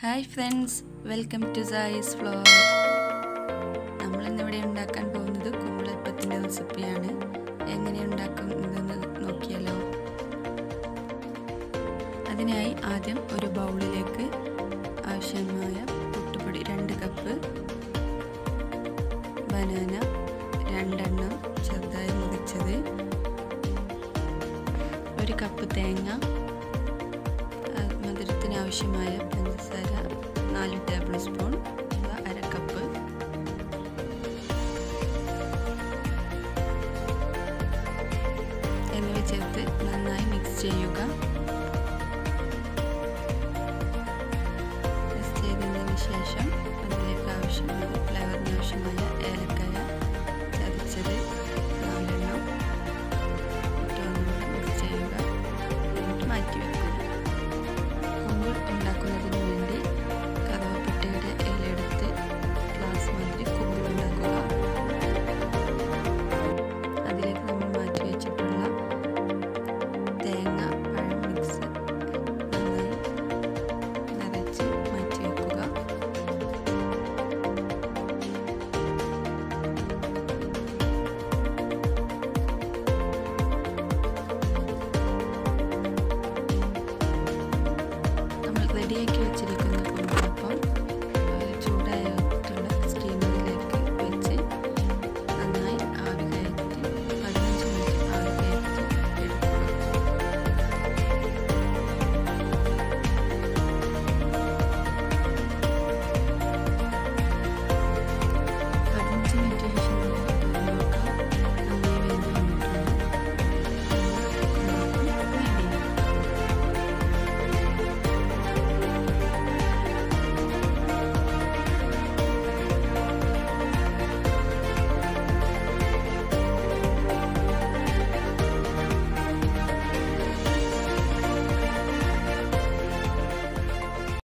hi friends welcome to Sai's vlog നമ്മളിന്നിവിടെ ഉണ്ടാക്കാൻ പോകുന്നത് കുമ്പിളപ്പത്തിൻ്റെ റെസിപ്പിയാണ് എങ്ങനെ ഉണ്ടാക്കുന്നതെന്ന് നോക്കിയാലോ അതിനായി ആദ്യം ഒരു ബൗളിലേക്ക് ആവശ്യമായ പുട്ടുപൊടി രണ്ട് കപ്പ് ബനാന രണ്ടെണ്ണം ചെറുതായി മുറിച്ചത് ഒരു കപ്പ് തേങ്ങ മധുരത്തിന് ആവശ്യമായ പഞ്ചസാര നാല് ടേബിൾ സ്പൂൺ അര കപ്പ് എന്നിവ ചേർത്ത് നന്നായി മിക്സ് ചെയ്യുക മിക്സ് ചെയ്തതിന് ശേഷം അതിലേക്ക് ആവശ്യമായ ഫ്ലേവറിന് ആവശ്യമായ ഏലക്കായ ചതച്ചത് നാലെണ്ണം ഇട്ടൊന്നുകൂടെ മിക്സ് ചെയ്യുക എന്നിട്ട് മാറ്റി വെക്കുക കുമ്പിൾ ഉണ്ടാക്കുന്നതിന് വേണ്ടി കറുവപ്പട്ടയുടെ ഇലയെടുത്ത് ഗ്ലാസ് മാറ്റി കുമ്പിൾ ഉണ്ടാക്കുക അതിലേക്ക് നമ്മൾ മാറ്റി വെച്ചിട്ടുള്ള തേങ്ങ പഴം മിക്സ് നന്നായി നിറച്ച് മാറ്റി വെക്കുക നമ്മൾ റെഡിയാക്കി വെച്ചിരിക്കുന്ന